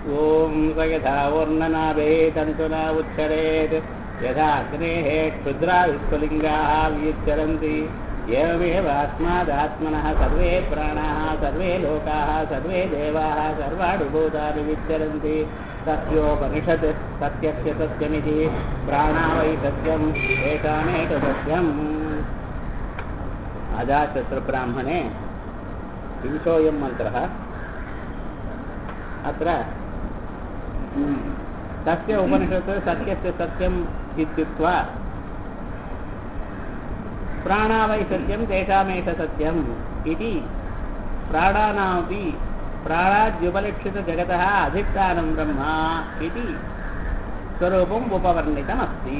ॐ स यथा वर्णनाभे तन्तुना उच्चरेत् यथा अग्नेः क्षुद्रा विस्फुलिङ्गाः व्युच्चरन्ति एवमेव अस्मादात्मनः सर्वे प्राणाः सर्वे लोकाः सर्वे देवाः सर्वाणि भूतानि विच्चरन्ति सत्योपनिषत् सत्यस्य सत्यमिति प्राणा वै सत्यम् एतामेक सत्यम् अजाशस्त्रब्राह्मणे विंशोऽयं मन्त्रः अत्र तस्य उपनिषत् सत्यस्य सत्यम् इत्युक्त्वा प्राणा वै सत्यं तेषामेष सत्यम् इति प्राणानामपि प्राणाद्युपलक्षितजगतः अधिष्ठानं ब्रह्म इति स्वरूपम् उपवर्णितमस्ति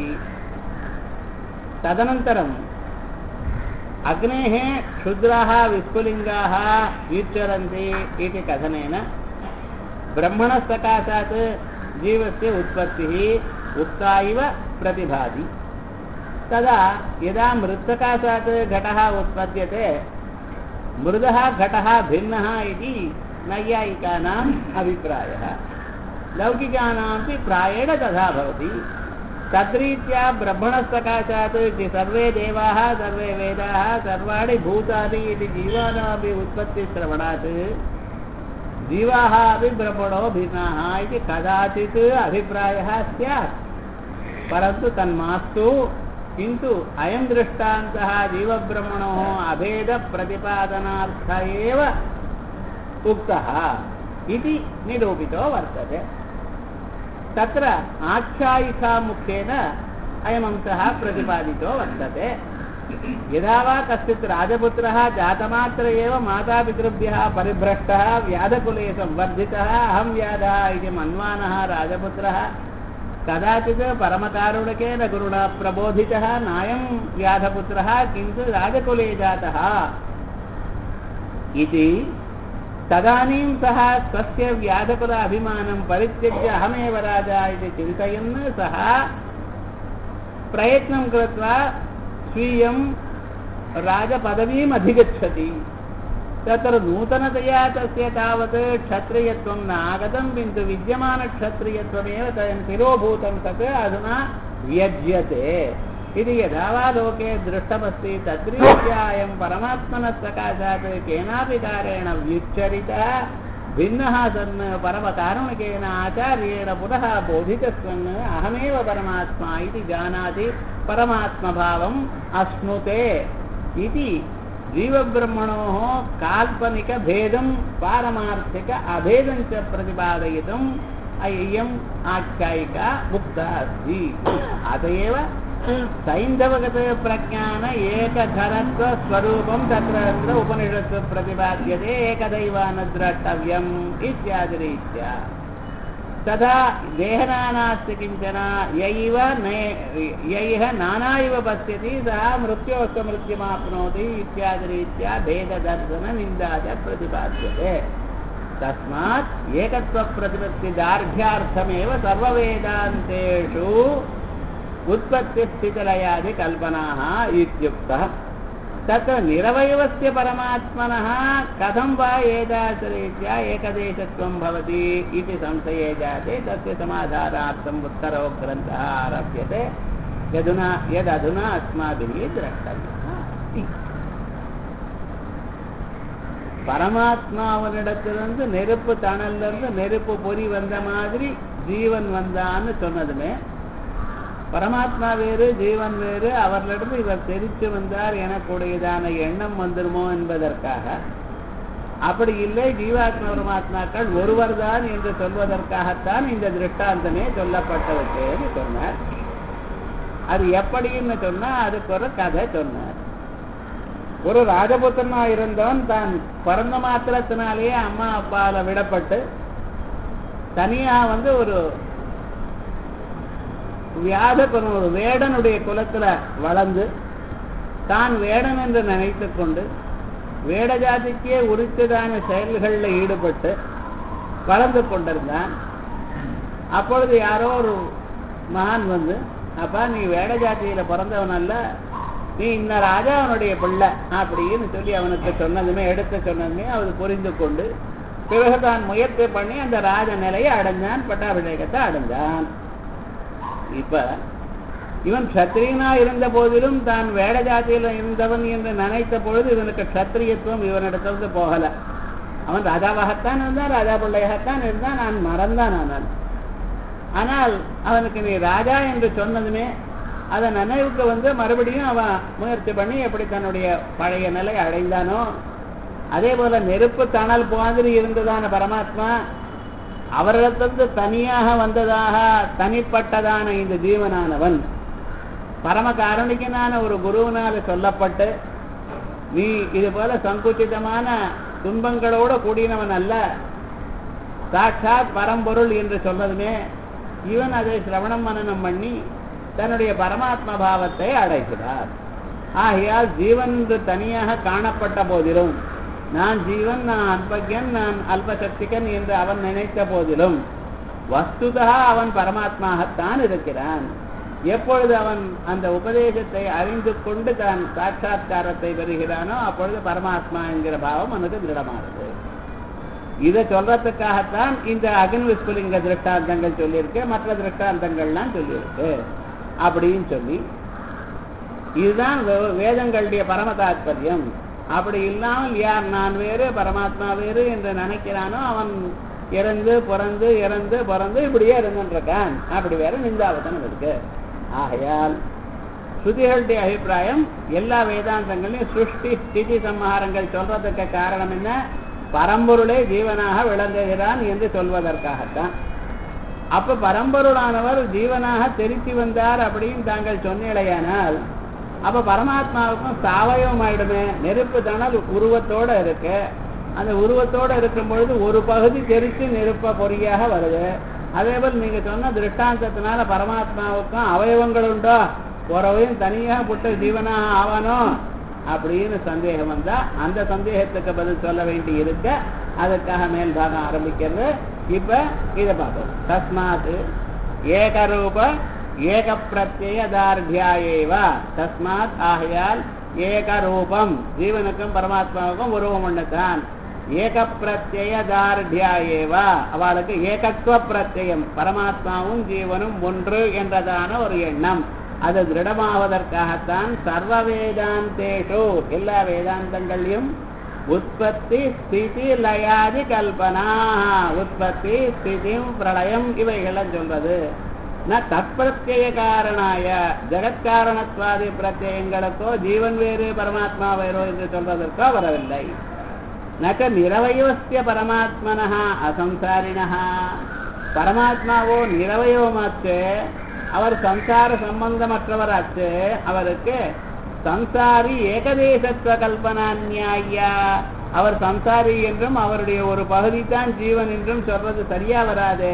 तदनन्तरम् अग्नेः क्षुद्राः विस्फुलिङ्गाः व्युच्चरन्ति इति कथनेन ब्रह्मणः सकाशात् जीवस्य उत्पत्तिः उक्ता इव प्रतिभाति तदा यदा मृत्सकाशात् घटः उत्पद्यते मृदः घटः भिन्नः इति नैयायिकानाम् अभिप्रायः लौकिकानामपि प्रायेण तथा भवति तद्रीत्या ब्रह्मणसकाशात् सर्वे देवाः सर्वे वेदाः सर्वाणि भूतानि इति जीवानामपि उत्पत्तिश्रवणात् जीवाः अपि ब्रह्मणो भिन्नाः इति कदाचित् अभिप्रायः स्यात् परन्तु तन्मास्तु किन्तु अयं दृष्टान्तः जीवब्रह्मणोः अभेदप्रतिपादनार्थ एव उक्तः इति निरूपितो वर्तते तत्र आख्यायिकामुखेन अयमंशः प्रतिपादितो वर्तते यदा वा कश्चित् राजपुत्रः जातमात्र एव मातापितृभ्यः परिभ्रष्टः व्याधकुले संवर्धितः अहं व्याधः इति मन्वानः राजपुत्रः कदाचित् परमकारुणकेन गुरुणा प्रबोधितः नायं व्याधपुत्रः किन्तु राजकुले जातः इति तदानीं सः स्वस्य व्याधकुल अभिमानं परित्यज्य अहमेव राजा इति चिन्तयन् सः प्रयत्नं कृत्वा स्वीयं राजपदवीम् अधिगच्छति तत्र नूतनतया तस्य तावत् क्षत्रियत्वं न आगतं किन्तु विद्यमानक्षत्रियत्वमेव तयं तिरोभूतं तत् अधुना व्यज्यते इति यदा वा लोके दृष्टमस्ति तद्रीत्या अयं परमात्मनः सकाशात् केनापि कारेण व्युच्चरितः भिन्नः सन् परमकारुणिकेन आचार्येण पुनः बोधितस्वन् अहमेव परमात्मा इति जानाति परमात्मभावम् अश्नुते इति जीवब्रह्मणोः काल्पनिकभेदं पारमार्थिक अभेदं च प्रतिपादयितुम् इयम् आख्यायिका उक्ता अस्ति अत एव सैन्धवगत प्रज्ञान एकधरत्वस्वरूपं तत्र तत्र उपनिषत्सु प्रतिपाद्यते एकदैव न द्रष्टव्यम् इत्यादिरीत्या तथा देहना नास्ति किञ्चन यैव यैः नाना इव पश्यति सः मृत्योः मृत्युमाप्नोति इत्यादिरीत्या भेददर्शननिन्दा च प्रतिपाद्यते तस्मात् एकत्वप्रतिपत्तिदार्ढ्यार्थमेव सर्ववेदान्तेषु उत्पत्तिस्थितिलयादिकल्पनाः इत्युक्तः तत्र निरवयवस्य परमात्मनः कथं वा एतादृशरीत्या एकदेशत्वं भवति इति संशये जाते तस्य समाधानार्थम् उत्तरो ग्रन्थः आरभ्यते यदुना यदधुना अस्माभिः द्रष्टव्यः பரமாத்மாவனிடத்திலிருந்து நெருப்பு தணலிருந்து நெருப்பு பொறி வந்த மாதிரி ஜீவன் வந்தான்னு சொன்னதுமே பரமாத்மா வேறு ஜீவன் வேறு அவர்களிடந்து இவர் தெரிச்சு வந்தார் எனக்கூடியதான எண்ணம் வந்துருமோ என்பதற்காக அப்படி இல்லை ஜீவாத்மா பரமாத்மாக்கள் ஒருவர் தான் என்று சொல்வதற்காகத்தான் இந்த திருஷ்டாந்தமே சொல்லப்பட்டவற்றேன்னு சொன்னார் அது எப்படின்னு சொன்னா அதுக்கு ஒரு கதை சொன்னார் ஒரு ராஜபுத்திரனா இருந்தவன் தான் பிறந்த மாத்திரத்தினாலேயே அம்மா அப்பால விடப்பட்டு தனியா வந்து ஒரு வியாத ஒரு வேடனுடைய குலத்துல வளர்ந்து தான் வேடன் என்று நினைத்து கொண்டு வேட ஜாதிக்கே உரித்ததான செயல்களில் ஈடுபட்டு வளர்ந்து கொண்டிருந்தான் அப்பொழுது யாரோ ஒரு மகான் வந்து அப்பா நீ வேட ஜாதியில பிறந்தவன் அல்ல நீ இந்த ராஜாவனுடைய பிள்ளை அப்படின்னு சொல்லி அவனுக்கு சொன்னதுமே எடுத்து சொன்னதுமே அவர் புரிந்து கொண்டு பிறகு தான் முயற்சி பண்ணி அந்த ராஜ நிலையை அடைஞ்சான் பட்டாபிஷேகத்தை அடைஞ்சான் இப்ப இவன் க்ஷத்திரியனா இருந்த போதிலும் தான் வேட ஜாதியில இருந்தவன் என்று நினைத்த பொழுது இவனுக்கு க்ஷத்திரியத்துவம் இவனிடத்திலிருந்து போகல அவன் ராஜாவாகத்தான் இருந்தான் ராஜா பிள்ளையாகத்தான் இருந்தான் நான் மறந்தான் ஆனால் ஆனால் அவனுக்கு நீ ராஜா என்று சொன்னதுமே அதன் நினைவுக்கு வந்து மறுபடியும் அவன் முயற்சி பண்ணி எப்படி தன்னுடைய பழைய நிலை அடைந்தானோ அதே போல நெருப்பு தணல் மாதிரி இருந்ததான பரமாத்மா அவரிடத்திலிருந்து தனியாக வந்ததாக தனிப்பட்டதான இந்த ஜீவனானவன் பரம காரணிகனான ஒரு குருவினால சொல்லப்பட்டு நீ இது போல சங்குச்சிதமான துன்பங்களோட கூடினவன் அல்ல சாட்சாத் பரம்பொருள் என்று சொன்னதுமே இவன் அதை சிரவணம் மனனம் பண்ணி தன்னுடைய பரமாத்ம பாவத்தை அடைகிறார் ஆகையால் ஜீவன் என்று தனியாக காணப்பட்ட போதிலும் நான் ஜீவன் நான் அல்பஜன் நான் அல்பசக்திகன் என்று அவன் நினைத்த போதிலும் வஸ்துதா அவன் பரமாத்மாகத்தான் இருக்கிறான் எப்பொழுது அவன் அந்த உபதேசத்தை அறிந்து கொண்டு தான் சாட்சா்காரத்தை பெறுகிறானோ அப்பொழுது பரமாத்மா என்கிற பாவம் அவனுக்கு திருடமானது இதை சொல்றதுக்காகத்தான் இந்த அகன் விஸ்புலிங்க திருஷ்டாந்தங்கள் சொல்லியிருக்கு மற்ற திருஷ்டாந்தங்கள்லாம் சொல்லியிருக்கு அப்படின்னு சொல்லி இதுதான் வே- வேதங்களுடைய பரம தாத்பரியம் அப்படி இல்லாமல் யார் நான் வேறு பரமாத்மா வேறு என்று நினைக்கிறானோ அவன் இறந்து பிறந்து இறந்து பிறந்து இப்படியே இருந்துருக்கான் அப்படி வேற நிந்தாவதனம் இருக்கு ஆகையால் ஸ்ருதிகளுடைய அபிப்பிராயம் எல்லா வேதாந்தங்களையும் சிருஷ்டி ஸ்திதி சம்ஹாரங்கள் சொல்றதுக்கு காரணம் என்ன பரம்பொருளே ஜீவனாக விளங்குகிறான் என்று சொல்வதற்காகத்தான் அப்ப பரம்பொருளானவர் ஜீவனாக தெரித்து வந்தார் அப்படின்னு தாங்கள் சொன்னீழையானால் அப்ப பரமாத்மாவுக்கும் சாவயம் ஆயிடுமே நெருப்பு தணல் உருவத்தோட இருக்கு அந்த உருவத்தோட இருக்கும் பொழுது ஒரு பகுதி தெரித்து நெருப்ப பொறியாக வருது அதே போல் நீங்க சொன்ன திருஷ்டாந்தத்தினால பரமாத்மாவுக்கும் அவயவங்கள் உண்டோ ஒரவையும் தனியாக புட்ட ஜீவனாக ஆவானோ அப்படின்னு சந்தேகம் வந்தா அந்த சந்தேகத்துக்கு பதில் சொல்ல வேண்டி இருக்க அதுக்காக மேல் பாகம் ஆரம்பிக்கிறது இப்ப இதை பார்ப்போம் தஸ்மாத் ஏகரூப ஏக பிரத்யதார்த்தியாயேவ தஸ்மாத் ஆகையால் ஏகரூபம் ஜீவனுக்கும் பரமாத்மாவுக்கும் உருவம் ஒண்ணுதான் ஏக பிரத்யதார்த்தியாயேவ அவளுக்கு ஏகத்துவ பிரத்யம் பரமாத்மாவும் ஜீவனும் ஒன்று என்றதான ஒரு எண்ணம் அது திருடமாவதற்காகத்தான் சர்வ வேதாந்தேஷு எல்லா வேதாந்தங்களையும் உற்பத்தி ஸ்திதி லயாதி கல்பனா உற்பத்தி ஸ்திதி பிரளயம் இவைகளை சொல்றது ந தற்பிரத்யய காரணாய ஜெகத்காரணத்வாதி பிரத்யங்களுக்கோ ஜீவன் வேறு பரமாத்மா வேறோ என்று சொல்வதற்கோ வரவில்லை நக நிரவயவசிய பரமாத்மனா அசம்சாரிணா பரமாத்மாவோ நிரவயவமாச்சு அவர் சம்சார சம்பந்தமற்றவராச்சு அவருக்கு சம்சாரி ஏகதேசத்துவ கல்பனா நியாயா அவர் சம்சாரி என்றும் அவருடைய ஒரு பகுதி தான் ஜீவன் என்றும் சொல்றது சரியா வராது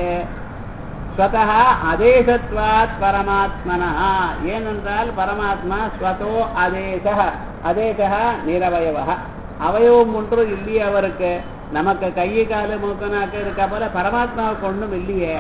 ஸ்வதா அதேசத்வாத் பரமாத்மனா ஏனென்றால் பரமாத்மா ஸ்வதோ அதேச அதேச நிரவயவ அவயவம் ஒன்று இல்லையே அவருக்கு நமக்கு கையை காலு மூக்கனாக்கு இருக்க போல பரமாத்மாவுக்கு ஒன்றும் இல்லையே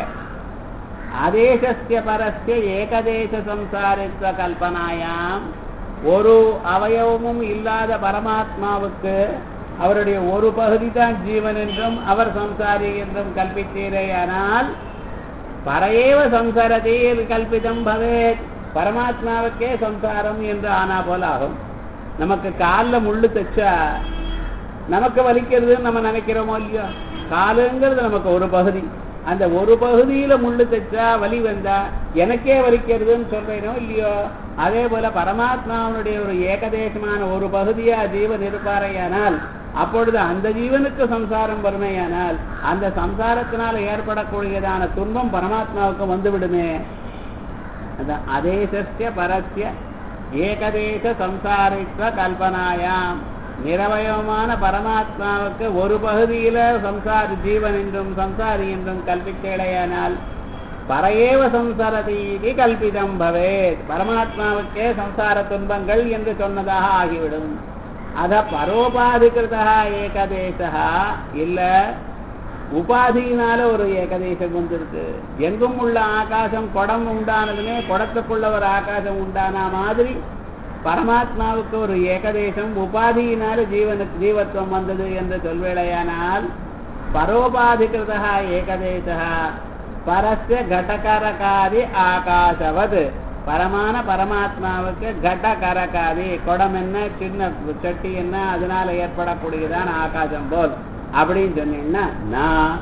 அதேசஸ்ய பரஸ்ய ஏகதேச சம்சாரித்வ கல்பனாயாம் ஒரு அவயவமும் இல்லாத பரமாத்மாவுக்கு அவருடைய ஒரு பகுதி தான் ஜீவன் என்றும் அவர் சம்சாரி என்றும் கல்பித்தீரேயானால் பரையேவ சம்சாரதி கல்பிதம் பவேத் பரமாத்மாவுக்கே சம்சாரம் என்று ஆனா போல ஆகும் நமக்கு காலில் முள்ளு தைச்சா நமக்கு வலிக்கிறதுன்னு நம்ம நினைக்கிறோமோ இல்லையோ காலுங்கிறது நமக்கு ஒரு பகுதி அந்த ஒரு பகுதியில முள்ளு தைச்சா வலி வந்தா எனக்கே வலிக்கிறதுன்னு சொல்றேனோ இல்லையோ அதே போல பரமாத்மாவனுடைய ஒரு ஏகதேசமான ஒரு பகுதியா ஜீவன் இருப்பாரையானால் அப்பொழுது அந்த ஜீவனுக்கு சம்சாரம் வறுமையானால் அந்த சம்சாரத்தினால ஏற்படக்கூடியதான துன்பம் பரமாத்மாவுக்கு வந்துவிடுமே அந்த அதேசஸ்ய பரஸ்ய ஏகதேச சம்சாரித்வ கல்பனாயாம் நிரவயமான பரமாத்மாவுக்கு ஒரு பகுதியில சம்சாரி ஜீவன் என்றும் சம்சாரி என்றும் கல்பிக்கலையானால் பரையேவ சம்சாரதீதி கல்பிதம் பவேத் பரமாத்மாவுக்கே சம்சார துன்பங்கள் என்று சொன்னதாக ஆகிவிடும் அத பரோபாதிகிருதா ஏகதேசா இல்ல உபாதியினால ஒரு ஏகதேசம் வந்திருக்கு எங்கும் உள்ள ஆகாசம் குடம் உண்டானதுமே குடத்துக்குள்ள ஒரு ஆகாசம் உண்டான மாதிரி பரமாத்மாவுக்கு ஒரு ஏகதேசம் உபாதியினால ஜீவனுக்கு ஜீவத்துவம் வந்தது என்று சொல்வேளையானால் பரோபாதிகிருதः ஏகதேசः பரஸ்ய கடகரகாதி ஆகாசவத் பரமான பரமாத்மாவுக்கு கடகரகாதி குடம் என்ன சின்ன சட்டி என்ன அதனால ஏற்படக்கூடியதான ஆகாசம் போல் அப்படின்னு சொன்னீங்கன்னா நான்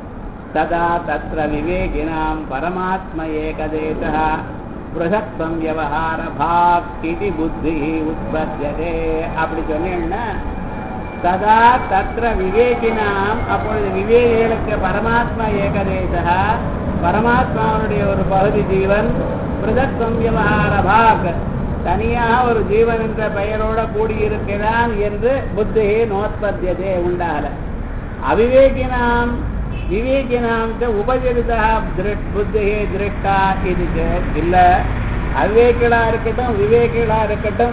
ததா தத்ர விவேகினாம் பரமாத்ம ஏகதேசः பிருகத்வம் வியவஹார பாக் இது புத்தி உற்பத்தியதே அப்படி சொன்னீங்கன்னா ததா தத்ர விவேகினாம் அப்பொழுது விவேகிகளுக்கு பரமாத்மா ஏகதேசா பரமாத்மாவுடைய ஒரு பகுதி ஜீவன் பிருதத்வம் வியவஹார பாக் தனியாக ஒரு ஜீவன் என்ற பெயரோட கூடியிருக்கிறான் என்று புத்தி நோத்பத்தியதே உண்டாகல அவிவேகினாம் விவேகினாம் ச உபஜரிதா புத்தி திருஷ்டா இது இல்ல அவிவேகிகளா இருக்கட்டும் விவேகிகளா இருக்கட்டும்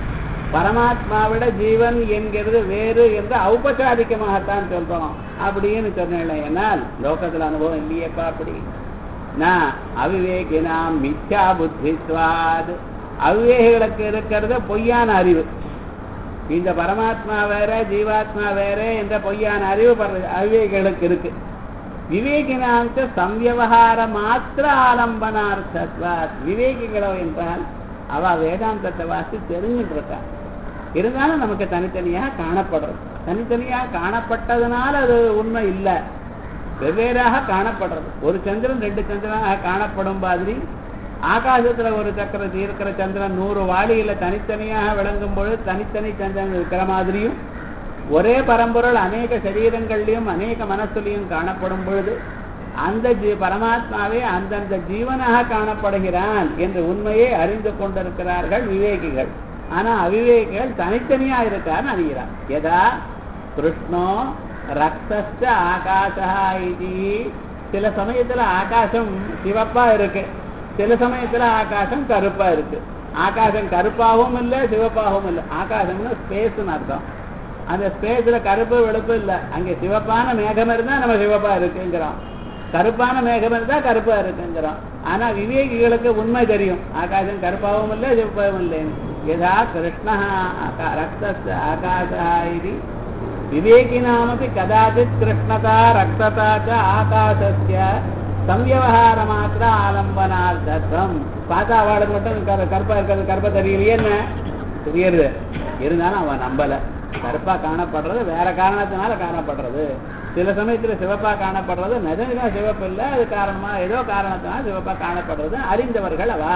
பரமாத்மாவிட ஜீவன் என்கிறது வேறு என்று ஔபச்சாரிகமாகத்தான் சொல்றோம் அப்படின்னு சொன்னேன் என்னால் லோகத்துல அனுபவம் இல்லையேப்பா அப்படி நான் அவிவேகினாம் மித்யா புத்தித்வாத் அவிவேகிகளுக்கு இருக்கிறது பொய்யான அறிவு இந்த பரமாத்மா வேற ஜீவாத்மா வேற என்ற பொய்யான அறிவு அவிவேகிகளுக்கு இருக்கு விவேகினாந்த சம்யவகார மாத்திர ஆலம்பனார்த்தத்வாத் விவேகிகளோ என்றால் அவ வேதாந்தத்தை வாசி தெரிஞ்சுட்டு இருக்கா இருந்தாலும் நமக்கு தனித்தனியாக காணப்படுறது தனித்தனியாக காணப்பட்டதுனால அது உண்மை இல்லை வெவ்வேறாக காணப்படுறது ஒரு சந்திரன் ரெண்டு சந்திரனாக காணப்படும் மாதிரி ஆகாசத்துல ஒரு சக்கரம் இருக்கிற சந்திரன் நூறு வாளியில தனித்தனியாக விளங்கும் பொழுது தனித்தனி சந்திரன் இருக்கிற மாதிரியும் ஒரே பரம்பொருள் அநேக சரீரங்கள்லையும் அநேக மனசுலையும் காணப்படும் பொழுது அந்த ஜீ பரமாத்மாவே அந்தந்த ஜீவனாக காணப்படுகிறான் என்ற உண்மையை அறிந்து கொண்டிருக்கிறார்கள் விவேகிகள் ஆனா அவிவேகிகள் தனித்தனியா இருக்கான்னு அறிகிறார் எதா கிருஷ்ணோ ரக்தஸ்ட ஆகாசா இது சில சமயத்துல ஆகாசம் சிவப்பா இருக்கு சில சமயத்துல ஆகாசம் கருப்பா இருக்கு ஆகாசம் கருப்பாகவும் இல்லை சிவப்பாகவும் இல்லை ஆகாசம்னு ஸ்பேஸ்னு அர்த்தம் அந்த ஸ்பேஸ்ல கருப்பு வெளுப்பு இல்லை அங்கே சிவப்பான மேகம் இருந்தா நம்ம சிவப்பா இருக்குங்கிறோம் கருப்பான மேகம் இருந்தா கருப்பா இருக்குங்கிறோம் ஆனா விவேகிகளுக்கு உண்மை தெரியும் ஆகாசம் கருப்பாகவும் இல்லை சிவப்பாகவும் இல்லைன்னு யதா கிருஷ்ண ரக்த ஆகாசா இது விவேகினாமப்பி கதாச்சித் கிருஷ்ணதா ரக்ததா ச ஆகாசஸ்ய சம்யவகார மாத்திர ஆலம்பனார்த்தம் பார்த்தா அவளுக்கு மட்டும் கரு- கருப்பா இருக்கிறது கருப்பா தெரியலையே என்ன தெரியறது இருந்தாலும் அவன் நம்பல கருப்பா காணப்படுறது வேற காரணத்தினால காணப்படுறது சில சமயத்துல சிவப்பா காணப்படுறது நிஜமா சிவப்பு இல்லை அது காரணமா ஏதோ காரணத்தினால சிவப்பா காணப்படுறது அறிந்தவர்கள் அவா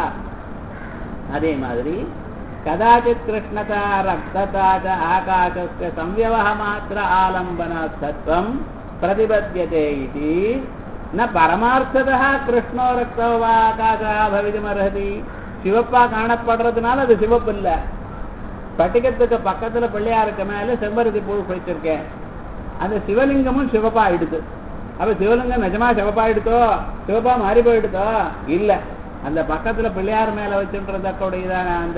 அதே மாதிரி கதாச்சித் கிருஷ்ணதா ரக்ததா ச ஆகாசஸ்ய சம்யவக மாத்திர ஆலம்பன தத்துவம் பிரதிபத்தியதே இது ந பரமார்த்ததா கிருஷ்ணோ ரக்தோ வா ஆகாசா பவிதுமர்ஹதி சிவப்பா காணப்படுறதுனால அது சிவப்பு இல்ல பட்டிகத்துக்கு பக்கத்துல பிள்ளையாருக்கு மேல செம்பருத்தி பூ பிடிச்சிருக்கேன் அந்த சிவலிங்கமும் சிவப்பா ஆயிடுது அப்ப சிவலிங்கம் நிஜமா சிவப்பா ஆயிடுதோ சிவப்பா மாறி போயிடுதோ இல்ல அந்த பக்கத்துல பிள்ளையார் மேல வச்சுன்றதக்கூடியதான அந்த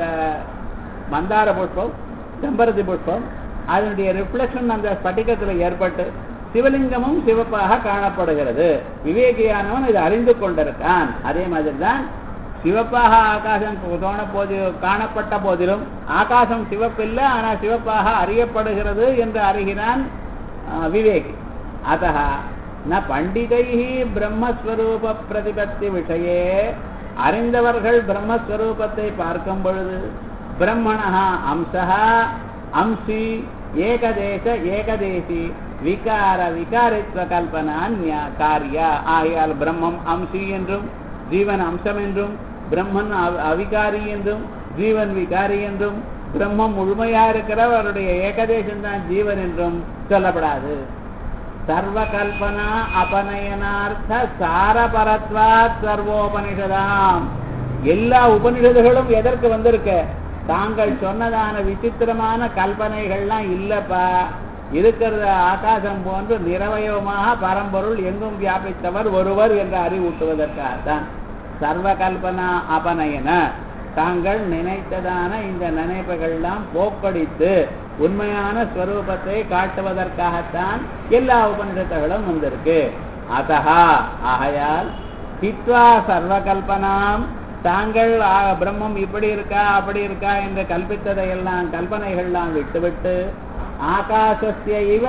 மந்தார புஷ்பம் செம்பருத்தி புஷ்பம் அதனுடைய ரிஃப்ளெக்ஷன் அந்த ஸ்பட்டிகத்துல ஏற்பட்டு சிவலிங்கமும் சிவப்பாக காணப்படுகிறது விவேகியானவன் இதை அறிந்து கொண்டிருக்கான் அதே மாதிரி தான் சிவப்பாக ஆகாசம் தோண போது காணப்பட்ட போதிலும் ஆகாசம் சிவப்பில்லை ஆனா சிவப்பாக அறியப்படுகிறது என்று அறிகிறான் ஆஹ், விவேகி அத்தः ந பண்டிதைः பிரம்மஸ்வரூப பிரதிபத்தி விஷயே அறிந்தவர்கள் பிரம்மஸ்வரூபத்தை பார்க்கும் பொழுது பிரம்மணா அம்சா அம்சி ஏகதேச ஏகதேசி விகார விகாரித்வ கல்பனா ஞா- காரியா ஆகையால் பிரம்மம் அம்சி என்றும் ஜீவன் அம்சம் என்றும் பிரம்மன் அவ- அவிகாரி என்றும் ஜீவன் விகாரி என்றும் பிரம்மம் முழுமையா இருக்கிறவருடைய ஏகதேசம் தான் ஜீவன் என்றும் சொல்லப்படாது சர்வ கல்பனா அபநயனார்த்த சாரபரத்வாத் சர்வோபனிஷதாம் எல்லா உபனிஷதுகளும் எதற்கு வந்திருக்க தாங்கள் சொன்னதான விசித்திரமான கல்பனைகள்லாம் இல்லப்பா இருக்கிறது ஆகாசம் போன்று நிரவயவமாக பரம்பொருள் எங்கும் வியாபித்தவர் ஒருவர் என்று அறிவூட்டுவதற்காகத்தான் சர்வ கல்பனா அபநயன தாங்கள் நினைத்ததான இந்த நினைப்புகள்லாம் போக்கடித்து உண்மையான ஸ்வரூபத்தை காட்டுவதற்காகத்தான் எல்லா உபனிஷத்துகளும் வந்திருக்கு அதஹா ஆகையால் ஹித்வா சர்வ கல்பனாம் தாங்கள் ஆ, பிரம்மம் இப்படி இருக்கா அப்படி இருக்கா என்று கல்பித்ததையெல்லாம் கல்பனைகள்லாம் விட்டுவிட்டு ஆகாசஸ்ய இவ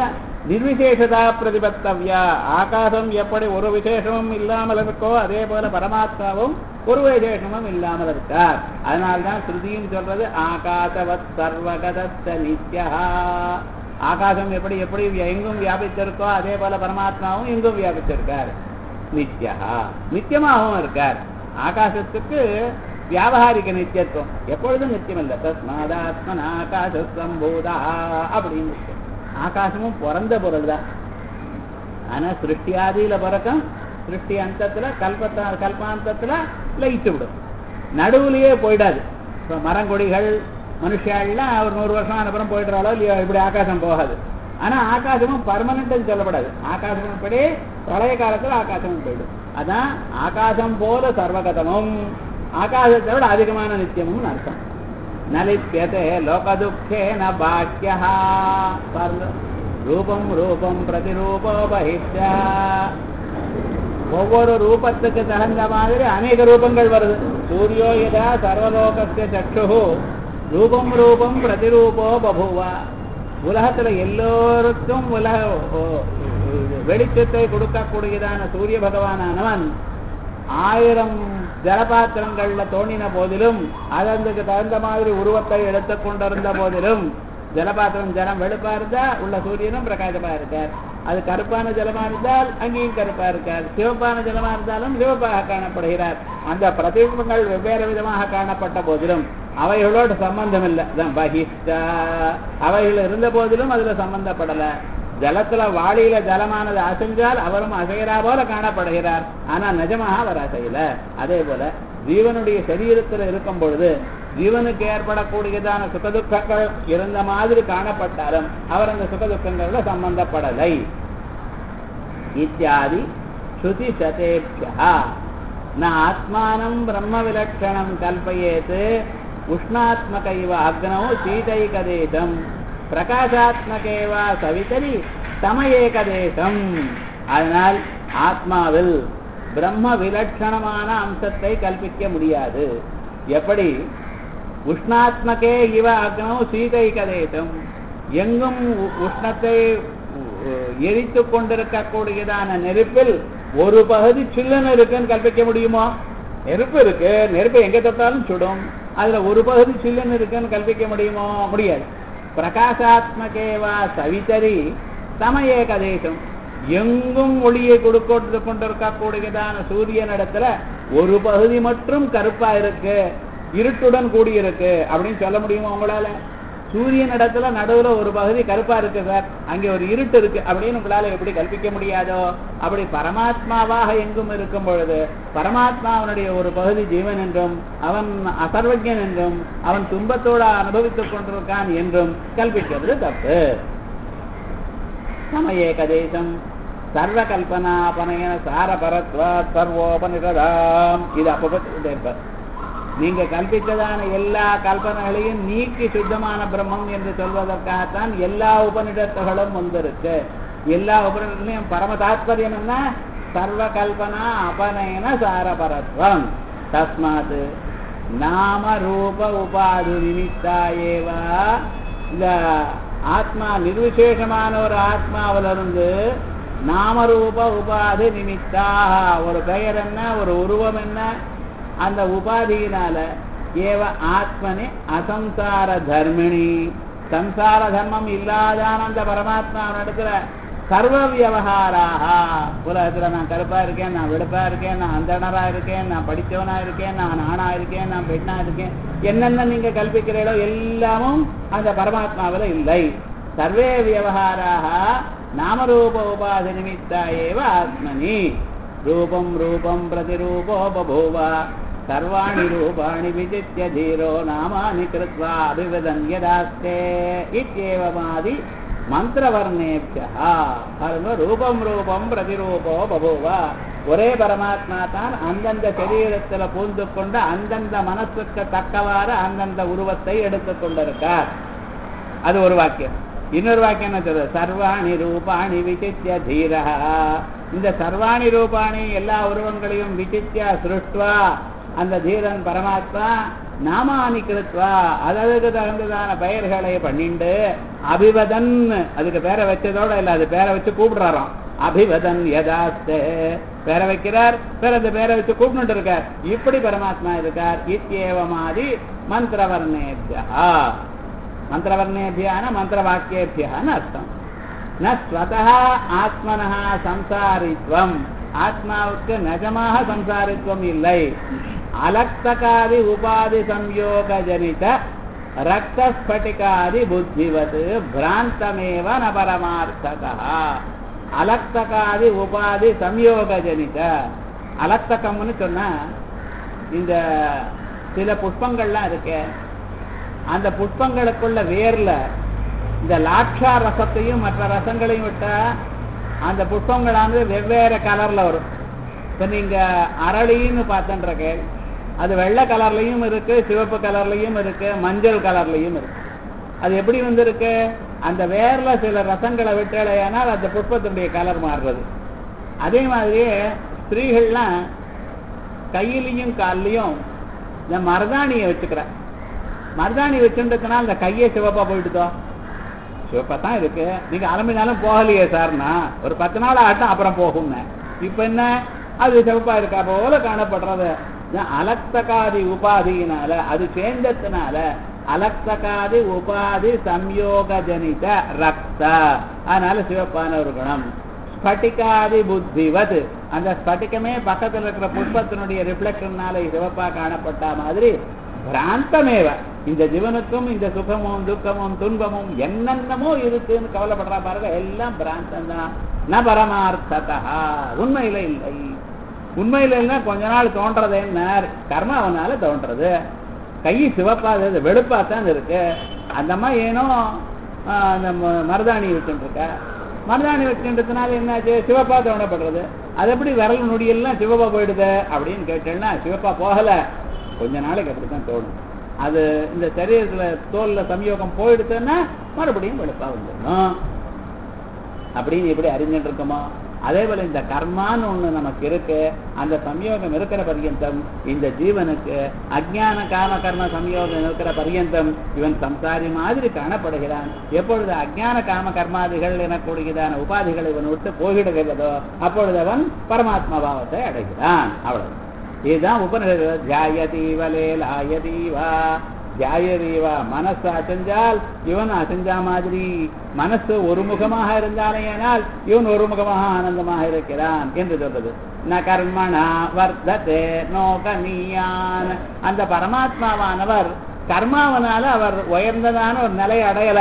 நிர்விசேஷதா பிரதிபத்தவ்யா ஆகாசம் எப்படி ஒரு விசேஷமும் இல்லாமல் இருக்கோ அதே போல பரமாத்மாவும் ஒரு விசேஷமும் இல்லாமல் இருக்கார் அதனால்தான் ஸ்ருதியும் சொல்றது ஆகாசவத் சர்வகதஸ்த நித்யா ஆகாசம் எப்படி எப்படி எங்கும் வியாபித்திருக்கோ அதே போல பரமாத்மாவும் எங்கும் வியாபித்திருக்கார் நித்யா நித்தியமாகவும் இருக்கார் ஆகாசத்துக்கு வியாபகாரிக நித்தியத்துவம் எப்பொழுதும் நித்தியம் இல்லை தஸ்மாதாத்மன் ஆகாச சம்பூதா அப்படின்னு இருக்கு. ஆகாசமும் பிறந்த பொருள் தான் ஆனா சிருஷ்டி ஆதியில பிறக்கும் சிருஷ்டி அந்தத்துல கல்பத்தா கல்பாந்தத்துல லயித்து விடும் நடுவுலயே போயிடாது இப்போ மரங்கொடிகள் மனுஷாலாம் ஒரு நூறு வருஷம் அப்புறம் போயிடுறாளோ இல்லையோ இப்படி ஆகாசம் போகாது ஆனா ஆகாசமும் பர்மனன்ட் சொல்லப்படாது ஆகாசம் இப்படி பழைய காலத்துல ஆகாசமும் போயிடும் அதான் ஆகாசம் போல சர்வகதமும் ஆகாசத்தை விட அதிகமான நித்தியமும் அர்த்தம் நலிப்பியதே லோகதுக்கே ந பாக்கியா பாருங்க ரூபம் ரூபம் பிரதிரூபோ பகிஷ்ட ஒவ்வொரு ரூபத்துக்கு தகுந்த மாதிரி அநேக ரூபங்கள் வருது சூரியோ யதா சர்வலோகஸ்ய சக்ஷு ரூபம் ரூபம் பிரதிரூபோ பபுவா உலகத்துல எல்லோருக்கும் உலக ஓ, வெளிச்சத்தை கொடுக்கக்கூடியதான சூரிய பகவானானவன் ஆயிரம் ஜலபாத்திரங்கள்ல தோண்டின போதிலும் அதற்கு தகுந்த மாதிரி உருவத்தை எடுத்துக் கொண்டிருந்த போதிலும் ஜலபாத்திரம் ஜலம் வெளுப்பா இருந்தா உள்ள சூரியனும் பிரகாசமா இருக்கார் அது கருப்பான ஜலமா இருந்தால் அங்கேயும் கருப்பா இருக்கார் சிவப்பான ஜலமா இருந்தாலும் சிவப்பாக காணப்படுகிறார் அந்த பிரதிபிம்பங்கள் வெவ்வேறு விதமாக காணப்பட்ட போதிலும் அவைகளோடு சம்பந்தம் இல்லை அதான் பகிஷ்டா அவைகள் இருந்த போதிலும் அதுல சம்பந்தப்படல ஜலத்துல வாளியில ஜலமானது அசைஞ்சால் அவரும் அசைகிறா போல காணப்படுகிறார் ஆனா நிஜமாக அவர் அசையல அதே போல ஜீவனுடைய சரீரத்துல இருக்கும் பொழுது ஜீவனுக்கு ஏற்படக்கூடியதான சுகதுக்கங்கள் இருந்த மாதிரி காணப்பட்டாலும் அவர் அந்த சுகதுக்கங்கள்ல சம்பந்தப்படலை இத்தியாதி ஸ்ருதி சதேபியா ந ஆத்மானம் பிரம்ம விலட்சணம் கல்பயேத் உஷ்ணாத்மகைவ அக்னோ சீதைகதேசம் பிரகாசாத்மகேவ சவிதரி சமயேகதேசம் அதனால் ஆத்மாவில் பிரம்ம விலட்சணமான அம்சத்தை கல்பிக்க முடியாது எப்படி உஷ்ணாத்மகே இவ அக்னோ சீதைகதேசம் எங்கும் உ- உஷ்ணத்தை உ- எரித்துக் கொண்டிருக்கக்கூடியதான நெருப்பில் ஒரு பகுதி சில்லுன்னு இருக்குன்னு கல்பிக்க முடியுமா நெருப்பு இருக்கு நெருப்பு எங்க தொட்டாலும் சுடும் அதுல ஒரு பகுதி சில்லுன்னு இருக்குன்னு கல்பிக்க முடியுமோ முடியாது பிரகாசாத்மகேவா சவிதரி சமயேகதேசம் எங்கும் ஒளியை கொடுக்கொண்டு கொண்டிருக்கக்கூடியதான சூரியனிடத்துல ஒரு பகுதி மட்டும் கருப்பா இருக்கு இருட்டுடன் கூடியிருக்கு அப்படின்னு சொல்ல முடியுமா உங்களால சூரியன் இடத்துல நடுவுல ஒரு பகுதி கருப்பா இருக்கு சார் அங்கே ஒரு இருட்டு இருக்கு அப்படின்னு உங்களால எப்படி கல்பிக்க முடியாதோ அப்படி பரமாத்மாவாக எங்கும் இருக்கும் பொழுது பரமாத்மாவனுடைய ஒரு பகுதி ஜீவன் என்றும் அவன் அசர்வஜன் என்றும் அவன் துன்பத்தோட அனுபவித்துக் கொண்டிருக்கான் என்றும் கல்பிக்கிறது தப்பு சமயேகதேசம் சர்வ கல்பனாபனயன சாரபரத்வா சர்வோபனிஷதாம் இது அப்பப்போ சொல்லிட்டே இருப்பார் நீங்க கல்பித்ததான எல்லா கல்பனைகளையும் நீக்கி சுத்தமான பிரம்மம் என்று சொல்வதற்காகத்தான் எல்லா உபனிஷத்துகளும் வந்திருக்கு எல்லா உபனிஷத்துலையும் பரம தாத்பரியம் என்ன சர்வ கல்பனா அபநயன சாரபரத்வம் தஸ்மாத் நாம ரூப உபாது நிமித்தா ஏவா இந்த ஆத்மா நிர்விசேஷமான ஒரு ஆத்மாவிலிருந்து நாமரூப உபாதி நிமித்தா ஒரு பெயர் என்ன ஒரு உருவம் என்ன அந்த உபாதியினால ஏவ ஆத்மனே அசம்சார தர்மிணி சம்சார தர்மம் இல்லாதான அந்த பரமாத்மாவினிடத்துல சர்வ வியவகாராக உலகத்துல நான் கருப்பா இருக்கேன் நான் வெளுப்பா இருக்கேன் நான் அந்தணரா இருக்கேன் நான் படிச்சவனா இருக்கேன் நான் ஆணா இருக்கேன் நான் பெண்ணா இருக்கேன் என்னென்ன நீங்க கல்பிக்கிறீங்களோ எல்லாமும் அந்த பரமாத்மாவில் இல்லை சர்வே வியவகாராக நாமரூப உபாதி நிமித்தா ஏவ ஆத்மனி ரூபம் ரூபம் பிரதிரூபோ பபூவ சர்வாணி ரூபாணி விஜித்ய தீரோ நாமானி கிருத்வா அபிவதன் யதாஸ்தே இத்யேவமாதி மந்திரவர்ணேபியா பாருங்க ரூபம் ரூபம் பிரதிரூபோ பபூவ ஒரே பரமாத்மா தான் அந்தந்த சரீரத்துல பூந்து கொண்டு அந்தந்த மனசுக்கு தக்கவாறு அந்தந்த உருவத்தை எடுத்துக் கொண்டிருக்கார் அது ஒரு வாக்கியம் இன்னொரு வாக்கியம் என்ன சொல்றது சர்வாணி ரூபாணி விசித்திய தீரா இந்த சர்வாணி ரூபாணி எல்லா உருவங்களையும் விசித்திய சிருஷ்டுவா அந்த தீரன் பரமாத்மா நாமானி கிருத்வா அதற்கு தகுந்ததான பெயர்களை பண்ணிண்டு அபிவதன் அதுக்கு பேரை வச்சதோட இல்ல அது பேரை வச்சு கூப்பிடுறாராம் அபிவதன் யதாஸ்தே பேரை வைக்கிறார் பேர் அந்த பேரை வச்சு கூப்பிட்டு இருக்கார் இப்படி பரமாத்மா இருக்கார் இத்தியேவமாதி மந்திரவர்ணேபியா மந்திரவர்ணேபியான மந்திரவாக்கியேபியான்னு அர்த்தம் ந ஸ்வதः ஆத்மனः சம்சாரித்வம் ஆத்மாவுக்கு நிஜமாக சம்சாரித்வம் இல்லை அலக்தகாதி உபாதி சம்யோக ஜனித ரக்தஸ்பட்டிகாதி புத்திவத் பிராந்தமேவ ந பரமார்த்ததா அலக்தகாதி உபாதி சம்யோக ஜனித அலக்தகம்னு சொன்னா இந்த சில புஷ்பங்கள்லாம் இருக்கு அந்த புஷ்பங்களுக்குள்ள வேர்ல இந்த லாட்சா ரசத்தையும் மற்ற ரசங்களையும் விட்டா அந்த புஷ்பங்களானது வெவ்வேறு கலர்ல வரும் இப்ப நீங்க அரளின்னு பார்த்துன்றக்க அது வெள்ளை கலர்லயும் இருக்கு சிவப்பு கலர்லயும் இருக்கு மஞ்சள் கலர்லயும் இருக்கு அது எப்படி வந்திருக்கு அந்த வேர்ல சில ரசங்களை விட்டலையானால் அந்த புஷ்பத்தினுடைய கலர் மாறுறது அதே மாதிரியே ஸ்திரீகள்லாம் கையிலையும் கால்லையும் இந்த மருதாணியை வச்சுக்கிற மருதாணி வச்சுன்றதுனால அந்த கையை சிவப்பா போயிட்டுதோ சிவப்பா தான் இருக்கு நீங்க அலம்பினாலும் போகலையே சார்னா ஒரு பத்து நாள் ஆட்டம் அப்புறம் போகும்னு இப்ப என்ன அது சிவப்பா இருக்கா போல காணப்படுறது அலக்தகாதி உபாதியினால அது சேர்ந்ததுனால அலக்தகாதி உபாதி சம்யோக ஜனித ரக்த அதனால சிவப்பான ஒரு குணம் ஸ்பட்டிகாதி புத்திவத் அந்த ஸ்பட்டிகமே பக்கத்துல இருக்கிற புஷ்பத்தினுடைய ரிஃப்ளெக்ஷன்னால சிவப்பா காணப்பட்ட மாதிரி பிராந்தமேவ இந்த ஜீவனுக்கும் இந்த சுகமும் துக்கமும் துன்பமும் என்னென்னமோ இருக்குன்னு கவலைப்படுறா பாருங்க எல்லாம் பிராந்தம் தான் ந பரமார்த்ததா உண்மையில இல்லை உண்மையில இல்லைன்னா கொஞ்ச நாள் தோன்றது என்ன கர்மாவனால தோன்றது கை சிவப்பா அது வெளுப்பா தான் இருக்கு அந்த மாதிரி ஏனோ அந்த மருதாணி வச்சுட்டு இருக்க மருதாணி வச்சுன்றதுனால என்னாச்சு சிவப்பா தோணப்படுறது அது எப்படி விரல் நொடியெல்லாம் சிவப்பா போயிடுது அப்படின்னு கேட்டேன்னா சிவப்பா போகல கொஞ்ச நாளைக்கு அப்படித்தான் தோணும் அது இந்த சரீரத்துல தோல்ல சம்யோகம் போயிடுச்சுன்னா மறுபடியும் வெளுப்பா வந்துடணும் அப்படின்னு எப்படி அறிஞ்சிட்டு இருக்கோமோ அதே போல இந்த கர்மான்னு ஒண்ணு நமக்கு இருக்கு அந்த சம்யோகம் இருக்கிற பர்யந்தம் இந்த ஜீவனுக்கு அஜ்ஞான காம கர்ம சம்யோகம் இருக்கிற பர்யந்தம் இவன் சம்சாரி மாதிரி காணப்படுகிறான் எப்பொழுது அஜ்ஞான காம கர்மாதிகள் எனக்கூடியதான உபாதிகள் இவன் விட்டு போயிடுகிறதோ அப்பொழுது அவன் பரமாத்மா பாவத்தை அடைகிறான் அவ்வளவு இதுதான் உபநிஷத்து தியாயதீவலே லாயதீவா தியாயதீவா மனசு அசைஞ்சால் இவன் அசைஞ்சா மாதிரி மனசு ஒருமுகமாக இருந்தாலேயானால் இவன் ஒருமுகமாக ஆனந்தமாக இருக்கிறான் என்று சொல்றது ந கர்மணா வர்த்ததே நோகனியான் அந்த பரமாத்மாவானவர் கர்மாவனால அவர் உயர்ந்ததான ஒரு நிலை அடையல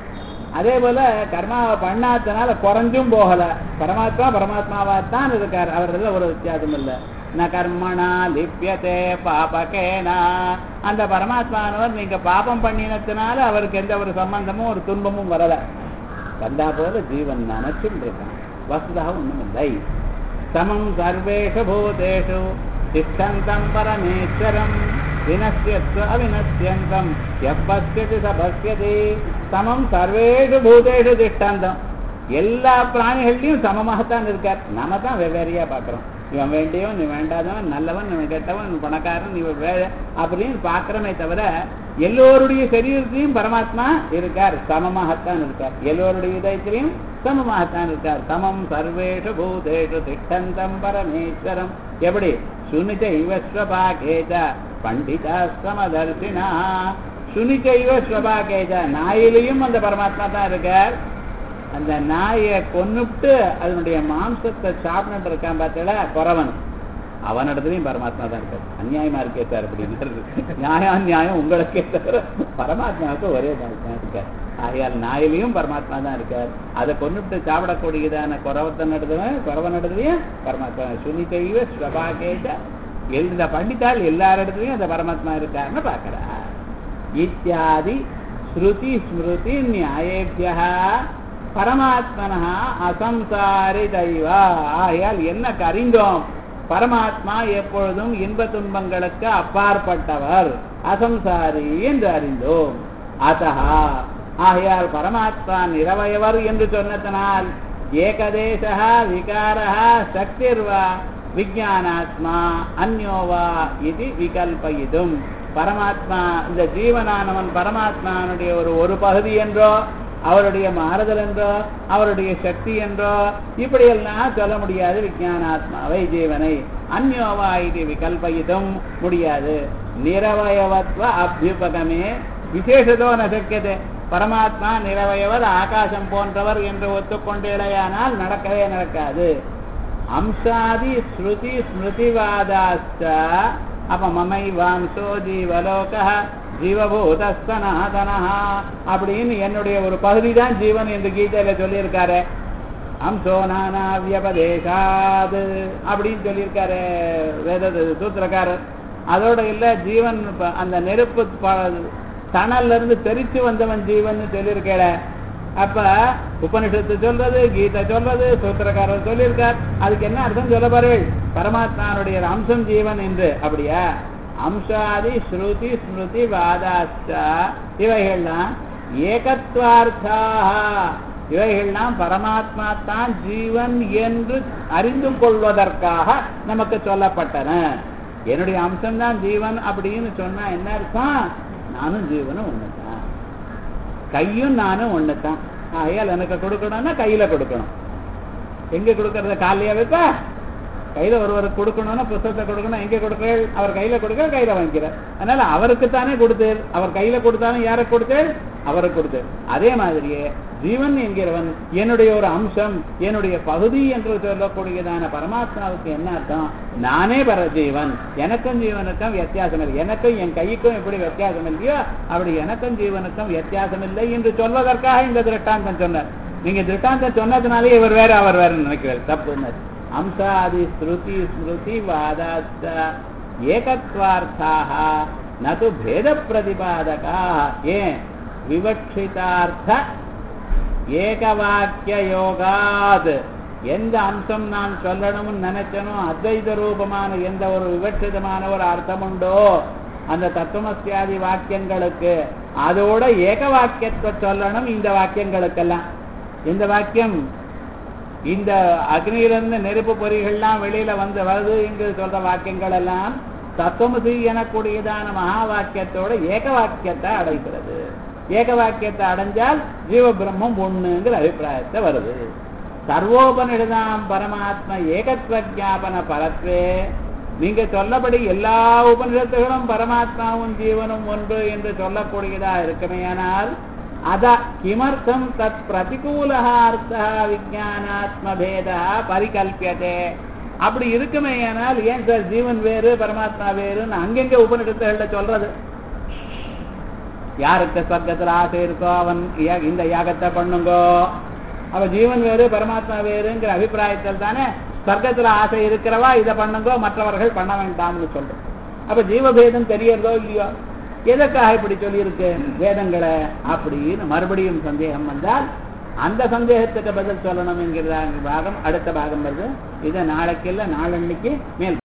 அதே போல கர்மாவை பண்ணாதனால குறைஞ்சும் போகல பரமாத்மா பரமாத்மாவா தான் இருக்கார் அவர்ல ஒரு வித்தியாசம் இல்லை ந கர்மணா லிப்பியதே பாபகேனா அந்த பரமாத்மானவர் நீங்க பாபம் பண்ணினதுனால அவருக்கு எந்த ஒரு சம்பந்தமும் ஒரு துன்பமும் வரல வந்தா போல ஜீவன் நினைச்சுட்டு இருக்கான் வசுதா ஒண்ணும் இல்லை சமம் சர்வேஷு பூதேஷு திஷ்டந்தம் பரமேஸ்வரம் வினசியத்வ அவினசியந்தம் எப்பசியதி சபஸ்யதி சமம் சர்வேஷு பூதேஷு திஷ்டாந்தம் எல்லா பிராணிகள்லையும் சமமாகத்தான் இருக்கார் நாம தான் வெவ்வேறையா பாக்குறோம் இவன் வேண்டியவன் நீ வேண்டாதவன் நல்லவன் இவன் கெட்டவன் இவன் பணக்காரன் இவன் வே அப்படின்னு பாக்குறமே தவிர எல்லோருடைய சரீரத்திலையும் பரமாத்மா இருக்கார் சமமாகத்தான் இருக்கார் எல்லோருடைய இதயத்திலையும் சமமாகத்தான் இருக்கார் சமம் சர்வேஷு பூதேஷு திட்டந்தம் பரமேஸ்வரம் எப்படி சுனிச்ச இவஸ்வபாகேஜ பண்டிதா சமதர்சினா சுனிச்ச இவஸ்வபாகேஜ நாயிலையும் அந்த பரமாத்மா தான் இருக்கார் அந்த நாயை கொன்னுட்டு அதனுடைய மாம்சத்தை சாப்பிட்டு இருக்கான் பார்த்தல குறவன் அவனிடத்துலயும் பரமாத்மா தான் இருக்காரு அநியாயமா இருக்கே சார் அப்படின்னு நியாயம் நியாயம் உங்களுக்கே தவிர பரமாத்மாவுக்கு ஒரே பரமாத்மா இருக்கார் ஆகையால் நாயிலையும் பரமாத்மா தான் இருக்கார் அதை கொண்டுட்டு சாப்பிடக்கூடியதான குறவத்தை நடத்துவ குறவ நடத்துலையும் பரமாத்மா சுனிதைவ ஸ்வபாகேஜ இந்த பண்டித்தால் எல்லாரிடத்துலயும் அந்த பரமாத்மா இருக்காருன்னு பாக்குறா இத்தியாதி ஸ்ருதி ஸ்மிருதி நியாயேபியா பரமாத்மனா அசம்சாரி தெய்வா ஆகையால் என்ன அறிந்தோம் பரமாத்மா எப்பொழுதும் இன்ப துன்பங்களுக்கு அப்பாற்பட்டவர் அசம்சாரி என்று அறிந்தோம் அத்தகா ஆகையால் பரமாத்மா நிரவயவர் என்று சொன்னதனால் ஏகதேசா விகாரா சக்திர்வா விஜயானாத்மா அந்யோவா இது விகல்பயிதும் பரமாத்மா இந்த ஜீவனானவன் பரமாத்மானுடைய ஒரு ஒரு பகுதி என்றோ அவருடைய மாறுதல் என்றோ அவருடைய சக்தி என்றோ இப்படியெல்லாம் சொல்ல முடியாது விஜயானாத்மாவை ஜீவனை அந்யோவா இது விகல்பயிதும் முடியாது நிரவயவத்வ அபியுபகமே விசேஷதோ நசக்கியது பரமாத்மா நிரவயவர் ஆகாசம் போன்றவர் என்று ஒத்துக்கொண்டேடையானால் நடக்கவே நடக்காது அம்சாதி ஸ்ருதி ஸ்மிருதிவாதாச்ச அப்ப மமை வாம்சோ ஜீவலோக ஜீவபூத சனாதனா அப்படின்னு என்னுடைய ஒரு பகுதி தான் ஜீவன் என்று கீதையில சொல்லியிருக்காரு அம்சோ நானா வியபதேசாது அப்படின்னு சொல்லியிருக்காரு வேத சூத்திரக்காரர் அதோட இல்ல ஜீவன் ப- அந்த நெருப்பு ப- தணல்ல இருந்து தெரிச்சு வந்தவன் ஜீவன் சொல்லியிருக்கேட அப்ப உபனிஷத்து சொல்றது கீதை சொல்றது சூத்திரக்காரர் சொல்லியிருக்கார் அதுக்கு என்ன அர்த்தம் சொல்ல பாருங்கள் பரமாத்மானுடைய அம்சம் ஜீவன் என்று அப்படியா அம்சாதி ஸ்ருதி ஸ்மிருதி வாதாச்சா இவைகள்லாம் ஏகத்வார்த்தாக இவைகள்லாம் பரமாத்மா தான் ஜீவன் என்று அறிந்து கொள்வதற்காக நமக்கு சொல்லப்பட்டன என்னுடைய அம்சம் தான் ஜீவன் அப்படின்னு சொன்னா என்ன அர்த்தம் நானும் ஜீவனும் ஒண்ணுதான் கையும் நானும் ஒண்ணுதான் ஆகையால் எனக்கு கொடுக்கணும்னா கையில கொடுக்கணும் எங்க கொடுக்கறத காலையா வைப்பா கையில ஒருவருக்கு கொடுக்கணும்னா புத்தகத்தை கொடுக்கணும் எங்க கொடுக்கிறேன் அவர் கையில கொடுக்க கையில வாங்கிக்கிறார் அதனால அவருக்கு தானே கொடுத்தேன் அவர் கையில கொடுத்தாலும் யாருக்கு கொடுத்தேன் அவருக்கு கொடுத்தேன் அதே மாதிரியே ஜீவன் என்கிறவன் என்னுடைய ஒரு அம்சம் என்னுடைய பகுதி என்று சொல்லக்கூடியதான பரமாத்மாவுக்கு என்ன அர்த்தம் நானே பரஜீவன் எனக்கும் ஜீவனுக்கும் வித்தியாசம் இல்லை எனக்கும் என் கைக்கும் எப்படி வித்தியாசம் இல்லையோ அப்படி எனக்கும் ஜீவனுக்கும் வித்தியாசம் இல்லை என்று சொல்வதற்காக இந்த திருட்டாந்தம் சொன்னார் நீங்க திருட்டாந்தம் சொன்னதுனாலே இவர் வேற அவர் வேற நினைக்கிறார் தப்புன்னு அம்சாதி ஸ்ருதி ஸ்மிருதி வாதாச்ச ஏகத்வார்த்தாக நது பேத பிரதிபாதகா ஏன் விவக்ஷிதார்த்த ஏகவாக்கிய யோகாத் எந்த அம்சம் நான் சொல்லணும்னு நினைச்சனோ அத்வைத ரூபமான எந்த ஒரு விவட்சிதமான ஒரு அர்த்தம் உண்டோ அந்த தத்துவமசியாதி வாக்கியங்களுக்கு அதோட ஏக வாக்கியத்தை சொல்லணும் இந்த வாக்கியங்களுக்கெல்லாம் இந்த வாக்கியம் இந்த அக்னியிலிருந்து நெருப்பு பொறிகள்லாம் வெளியில வந்து வருது என்று சொல்ற வாக்கியங்கள் எல்லாம் தத்துவமசி எனக்கூடியதான மகா வாக்கியத்தோட ஏக வாக்கியத்தை அடைகிறது ஏக வாக்கியத்தை அடைஞ்சால் ஜீவ பிரம்மம் ஒண்ணுங்கிற அபிப்பிராயத்தை வருது சர்வோபனிடதாம் பரமாத்ம ஏகத்வ ஜாபன பரத்வே நீங்க சொல்லபடி எல்லா உபனிஷத்துகளும் பரமாத்மாவும் ஜீவனும் ஒன்று என்று சொல்லக்கூடியதா இருக்குமேயானால் அத கிமர்த்தம் தத் பிரதிகூலः அர்த்தः விஜயானாத்ம பேதா பரிகல்பியதே அப்படி இருக்குமேயானால் ஏன் சார் ஜீவன் வேறு பரமாத்மா வேறுன்னு அங்கெங்க உபனிஷத்துகள்ல சொல்றது யாருக்கு சொர்க்கத்துல ஆசை இருக்கோ அவன் யா- இந்த யாகத்தை பண்ணுங்கோ அவ ஜீவன் வேறு பரமாத்மா வேறுங்கிற அபிப்பிராயத்தில் தானே சொர்க்கத்துல ஆசை இருக்கிறவா இதை பண்ணுங்கோ மற்றவர்கள் பண்ண வேண்டாம்னு சொல்றோம் அப்ப ஜீவபேதம் தெரியறதோ இல்லையோ எதற்காக இப்படி சொல்லியிருக்கு வேதங்களை அப்படின்னு மறுபடியும் சந்தேகம் வந்தால் அந்த சந்தேகத்துக்கு பதில் சொல்லணும் என்கிற பாகம் அடுத்த பாகம் வருது இதை நாளைக்கு இல்லை நாளன்னைக்கு மேல்